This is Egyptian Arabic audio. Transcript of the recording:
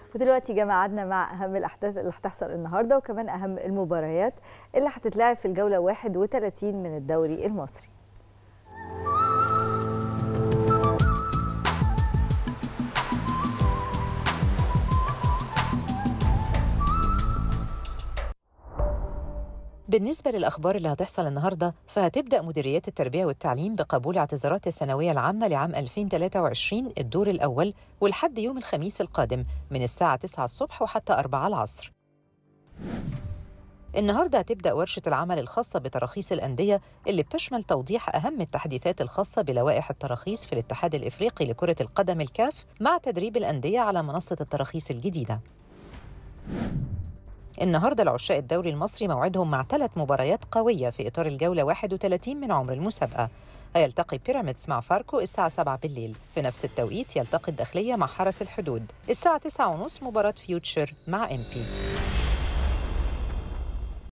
ودلوقتي جمعنا مع اهم الاحداث اللي هتحصل النهارده وكمان اهم المباريات اللي هتتلعب في الجوله 31 من الدوري المصري بالنسبة للأخبار اللي هتحصل النهاردة فهتبدأ مديريات التربية والتعليم بقبول اعتذارات الثانوية العامة لعام 2023 الدور الأول ولحد يوم الخميس القادم من الساعة 9 الصبح وحتى 4 العصر النهارده هتبدا ورشه العمل الخاصه بتراخيص الانديه اللي بتشمل توضيح اهم التحديثات الخاصه بلوائح التراخيص في الاتحاد الافريقي لكره القدم الكاف مع تدريب الانديه على منصه التراخيص الجديده النهارده العشاء الدوري المصري موعدهم مع ثلاث مباريات قويه في اطار الجوله 31 من عمر المسابقه هيلتقي بيراميدز مع فاركو الساعة 7 بالليل في نفس التوقيت يلتقي الداخلية مع حرس الحدود الساعة 9 ونص مباراة فيوتشر مع ام بي